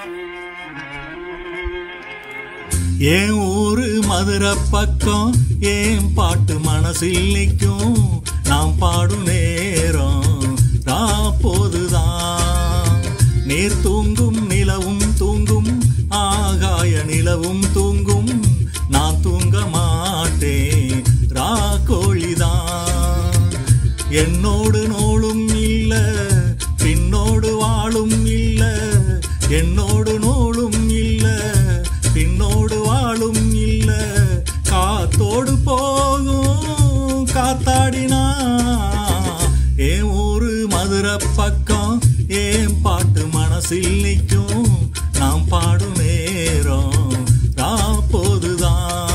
என் ஊரு மதுரை பக்கம் ஏன் பாட்டு மனசில் நிற்கும் நாம் பாடும் நேரம் போதுதான் நீர் தூங்கும் நிலவும் தூங்கும் ஆகாய நிலவும் தூங்கும் நான் தூங்க மாட்டேன் ரா கோழிதான் என்னோடு நோளும் இல்ல பின்னோடு வாழும் இல்ல என்னோடு நோளும் இல்ல பின்னோடு வாழும் இல்ல காத்தோடு போகும் காத்தாடினா ஏன் ஊரு மதுரை பக்கம் ஏன் பாட்டு மனசில் நிற்கும் நாம் பாடும் நேரம் போதுதான்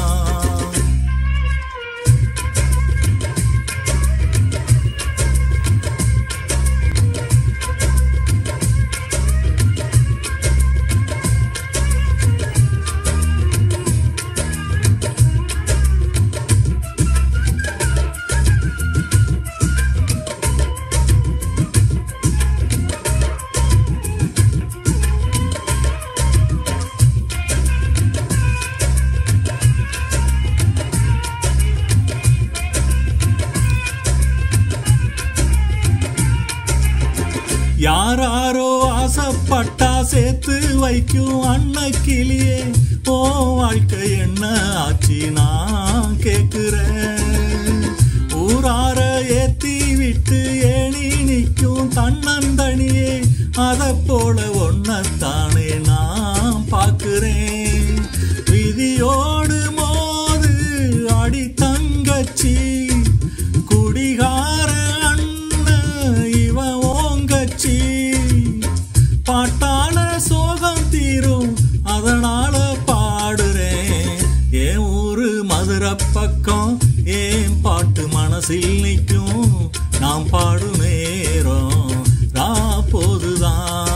யாராரோ ஆசைப்பட்டா சேர்த்து வைக்கும் அன்னக்கிளியே ஓ வாழ்க்கை என்ன ஆச்சு நான் கேக்குறேன் ஊரார ஏத்தி விட்டு ஏணி நிற்கும் தன்னந்தனியே அதை போல ஒன்னத்தானே நான் பார்க்கிறேன் விதியோடு மோது அடி தங்கச்சி குடிகார அண்ணன் இவன் ஓங்கச்சி பாட்டால சோகம் தீரும் அதனால பாடுறேன் என் ஊரு மதுரை பக்கம் ஏன் பாட்டு மனசில் நிற்கும் நாம் பாடும் நேரம் ரா போதுதான்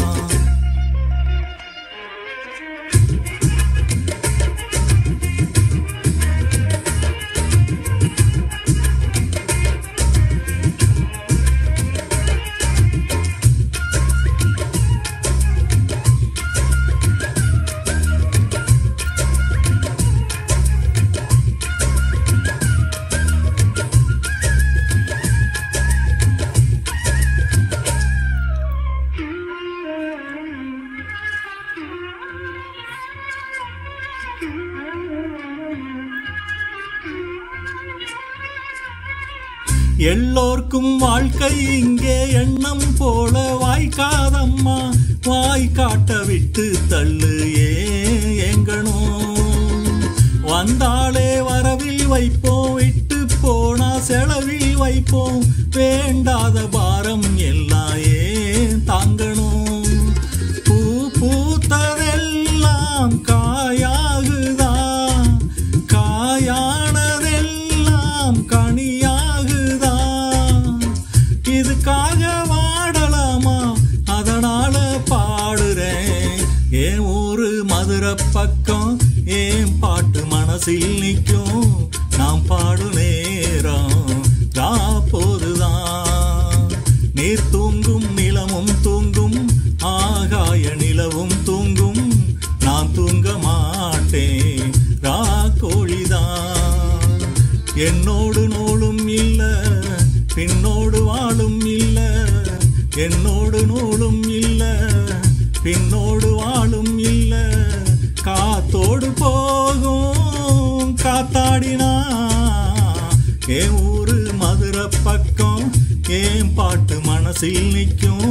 எல்லோர்க்கும் வாழ்க்கை இங்கே எண்ணம் போல வாய்க்காதம்மா வாய் காட்ட விட்டு தள்ளு ஏன் எங்கணும் வந்தாலே வரவில் வைப்போம் விட்டு போனா செலவில் வைப்போம் வேண்டாத பாரம் எல்லாம் ஏன் தாங்கணும் பூ பூத்ததெல்லாம் காயாகுதா காயானதெல்லாம் கனியாகுதா இதுக்காக வாடலாமா அதனால பாடுறேன் என் ஊரு மதுரை பக்கம் ஏன் பாட்டு மனசில் நிற்கும் நாம் பாடு நேரம் ரா போதுதான் நீர் தூங்கும் நிலமும் தூங்கும் ஆகாய நிலவும் தூங்கும் நான் தூங்க மாட்டேன் ரா கோழிதான் என்னோடு நூலும் இல்ல பின்னோடு வாழும் இல்ல என்னோடு நூலும் இல்ல பின்னோடு வாழும் இல்ல காத்தோடு போகும் காத்தாடினா என் ஊரு மதுரை பக்கம் ஏன் பாட்டு மனசில் நிற்கும்